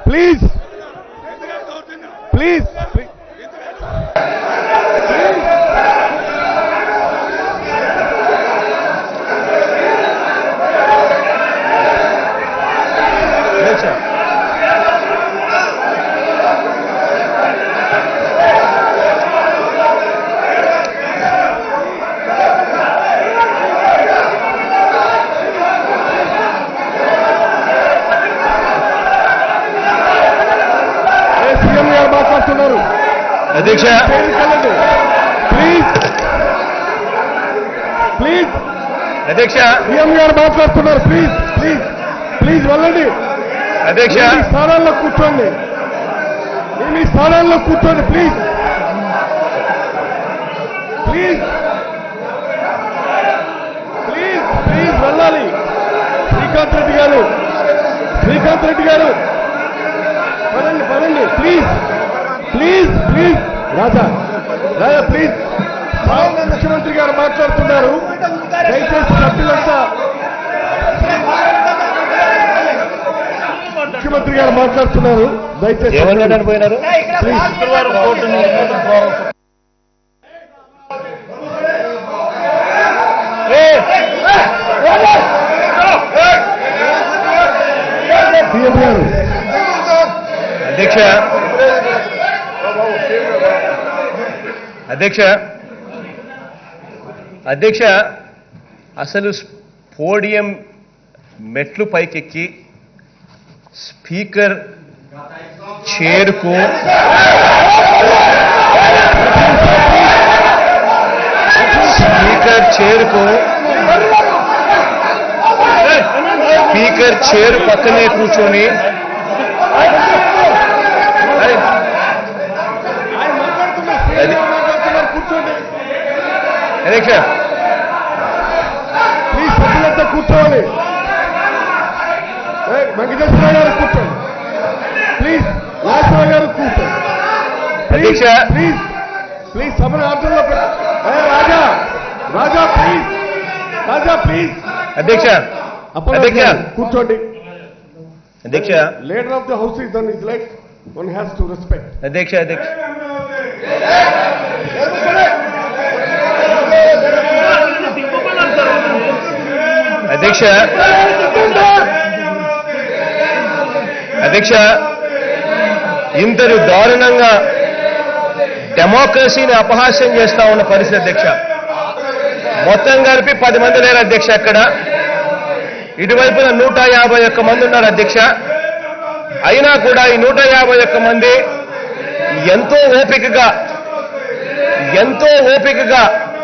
Please please CM గారు మాట్లాడుతున్నారు అధ్యక్ష ప్లీజ్ ప్లీజ్ అధ్యక్ష సీఎం గారు మాట్లాడుతున్నారు ప్లీజ్ ప్లీజ్ ప్లీజ్ వెళ్ళండి అధ్యక్ష మీ స్థానాల్లో కూర్చోండి మీ మీ స్థానాల్లో కూర్చోండి ప్లీజ్ ప్లీజ్ ప్లీజ్ ప్లీజ్ వెళ్ళాలి శ్రీకాంత్ రెడ్డి గారు శ్రీకాంత్ రెడ్డి గారు పదండి పదండి please please please Raja Raja please సాధారణ ముఖ్యమంత్రి గారు మాట్లాడుతున్నారు దయచేసి సభ్యులంతా ముఖ్యమంత్రి గారు మాట్లాడుతున్నారు దయచేసి ఏమన్నాడని పోయినారు శుక్రవారం కోర్టుని సీఎం గారు అధ్యక్ష అధ్యక్ష అధ్యక్ష అసలు పోడియం మెట్లు పైకెక్కి స్పీకర్ చేరుకు స్పీకర్ చేరుకు స్పీకర్ చేరు పక్కనే కూర్చొని అది- మాట్లాడుతున్నారు కూర్చోండి అధ్యక్ష ప్లీజ్ సభ్యులంతా కూర్చోవాలి ఏయ్, వెంకటేశ్వర గారు కూర్చోండి ప్లీజ్ వాసవ గారు కూర్చోండి ప్లీజ్ అధ్యక్ష. ప్లీజ్ ప్లీజ్ సభను ఆర్డర్లో పెట్టు ఏ, రాజా రాజా ప్లీజ్ రాజా ప్లీజ్ అధ్యక్ష అప్పలరాజు అధ్యక్ష గారు, కూర్చోండి అధ్యక్ష leader of the house is then is like one has to respect అధ్యక్ష అధ్యక్ష అధ్యక్ష అధ్యక్ష ఇంతటి దారుణంగా డెమోక్రసీని అపహాస్యం చేస్తా ఉన్న పరిస్థితి అధ్యక్ష మొత్తం కలిపి పది మంది లేరు అధ్యక్ష అక్కడ ఇటువైపున నూట యాభై ఒక్క మంది ఉన్నారు అధ్యక్ష అయినా కూడా ఈ నూట యాభై ఒక్క మంది ఎంతో ఓపికగా ఎంతో ఓపికగా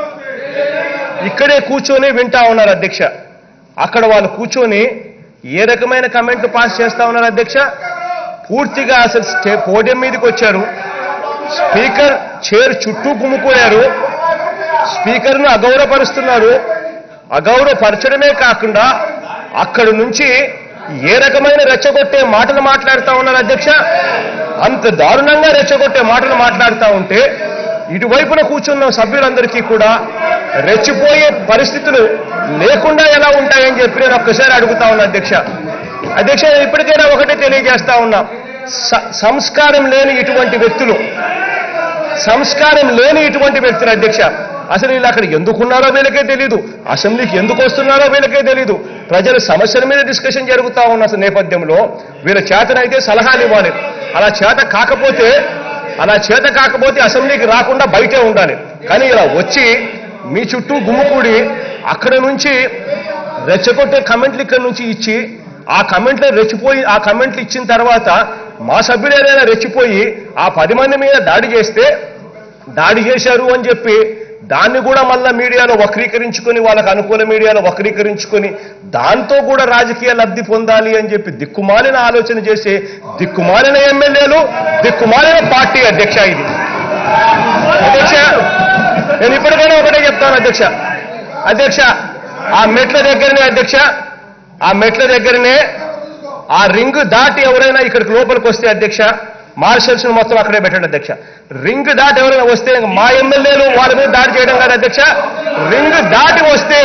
ఇక్కడే కూర్చొని వింటా ఉన్నారు అధ్యక్ష అక్కడ వాళ్ళు కూర్చొని ఏ రకమైన కమెంట్లు పాస్ చేస్తా ఉన్నారు అధ్యక్ష పూర్తిగా అసలు స్టే పోడియం మీదకి వచ్చారు స్పీకర్ చైర్ చుట్టూ గుమ్ముకోయారు స్పీకర్ను అగౌరవపరుస్తున్నారు అగౌరవపరచడమే కాకుండా అక్కడి నుంచి ఏ రకమైన రెచ్చగొట్టే మాటలు మాట్లాడుతా ఉన్నారు అధ్యక్ష అంత దారుణంగా రెచ్చగొట్టే మాటలు మాట్లాడుతూ ఉంటే ఇటువైపున కూర్చున్న సభ్యులందరికీ కూడా రెచ్చిపోయే పరిస్థితులు లేకుండా ఎలా ఉంటాయని చెప్పి నేను ఒక్కసారి అడుగుతా ఉన్నా అధ్యక్ష అధ్యక్ష నేను ఇప్పటికైనా ఒకటే తెలియజేస్తా ఉన్నా స- సంస్కారం లేని ఇటువంటి వ్యక్తులు సంస్కారం లేని ఇటువంటి వ్యక్తులు అధ్యక్ష అసలు వీళ్ళు అక్కడ ఎందుకున్నారో వీళ్ళకే తెలియదు అసెంబ్లీకి ఎందుకు వస్తున్నారో వీళ్ళకే తెలియదు ప్రజల సమస్యల మీద డిస్కషన్ జరుగుతా ఉన్న అసలు నేపథ్యంలో వీళ్ళ చేతనైతే సలహాలు ఇవ్వాలి అలా చేత కాకపోతే అలా చేత కాకపోతే అసెంబ్లీకి రాకుండా బయటే ఉండాలి కానీ ఇలా వచ్చి మీ చుట్టూ గుమ్ముకూడి అక్కడ నుంచి రెచ్చగొట్టే కమెంట్లు ఇక్కడ నుంచి ఇచ్చి ఆ కమెంట్లు రెచ్చిపోయి ఆ కమెంట్లు ఇచ్చిన తర్వాత మా సభ్యులు ఏదైనా రెచ్చిపోయి ఆ పది మంది మీద దాడి చేస్తే దాడి చేశారు అని చెప్పి దాన్ని కూడా మళ్ళా మీడియాలో వక్రీకరించుకొని వాళ్ళకు అనుకూల మీడియాలో వక్రీకరించుకొని దాంతో కూడా రాజకీయ లబ్ధి పొందాలి అని చెప్పి దిక్కుమాలిన ఆలోచన చేసే దిక్కుమాలిన ఎమ్మెల్యేలు దిక్కుమాలిన పార్టీ అధ్యక్ష ఇది అధ్యక్ష నేను ఇప్పటికైనా ఒకటే చెప్తాను అధ్యక్ష అధ్యక్ష ఆ మెట్ల దగ్గరనే అధ్యక్ష ఆ మెట్ల దగ్గరనే ఆ రింగ్ దాటి ఎవరైనా ఇక్కడికి లోపలికి వస్తే అధ్యక్ష మార్షల్స్ మొత్తం అక్కడే పెట్టండి అధ్యక్ష రింగ్ దాటి ఎవరైనా వస్తే మా ఎమ్మెల్యేలు వాళ్ళ మీద దాడి చేయడం కాదు అధ్యక్ష రింగ్ దాటి వస్తే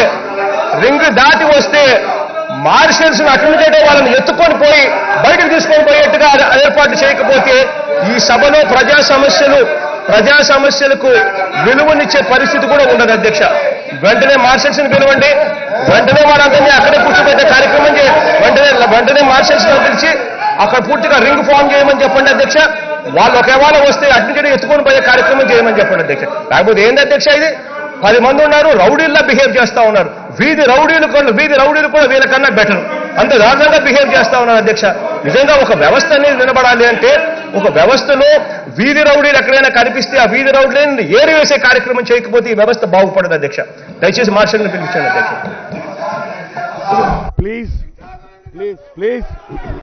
రింగ్ దాటి వస్తే మార్షల్స్ అటెండ్ చేయడం వాళ్ళని ఎత్తుకొని పోయి బయటకు తీసుకొని పోయేట్టుగా నిజంగా ఆ- ఏర్పాటు చేయకపోతే ఈ సభలో ప్రజా సమస్యలు ప్రజా సమస్యలకు విలువనిచ్చే పరిస్థితి కూడా ఉండదు అధ్యక్ష వెంటనే మార్షల్స్ ని పిలవండి వెంటనే వాళ్ళందరినీ అక్కడే కూర్చోబెట్టే కార్యక్రమం చేయండి వెంటనే వెంటనే మార్షల్స్ ని పిలిచి అక్కడ పూర్తిగా రింగ్ ఫామ్ చేయమని చెప్పండి అధ్యక్ష వాళ్ళు ఒకవేళ వస్తే అడ్మిటెడ్ ఎత్తుకొని పోయే కార్యక్రమం చేయమని చెప్పండి అధ్యక్ష లేకపోతే ఏంది అధ్యక్ష ఇది పది మంది ఉన్నారు రౌడీల్లా బిహేవ్ చేస్తా ఉన్నారు వీధి రౌడీలు కూడా వీధి రౌడీలు కూడా వీళ్ళకన్నా బెటర్ అంత దారుణంగా బిహేవ్ చేస్తా ఉన్నారు అధ్యక్ష నిజంగా ఒక వ్యవస్థ అనేది నిలబడాలి అంటే ఒక వ్యవస్థలో వీధి రౌడీలు ఎక్కడైనా కనిపిస్తే ఆ వీధి రౌడీలను ఏరివేసే కార్యక్రమం చేయకపోతే ఈ వ్యవస్థ బాగుపడదు అధ్యక్ష దయచేసి మార్షల్ని పిలిపించండి అధ్యక్ష ప్లీజ్ ప్లీజ్ ప్లీజ్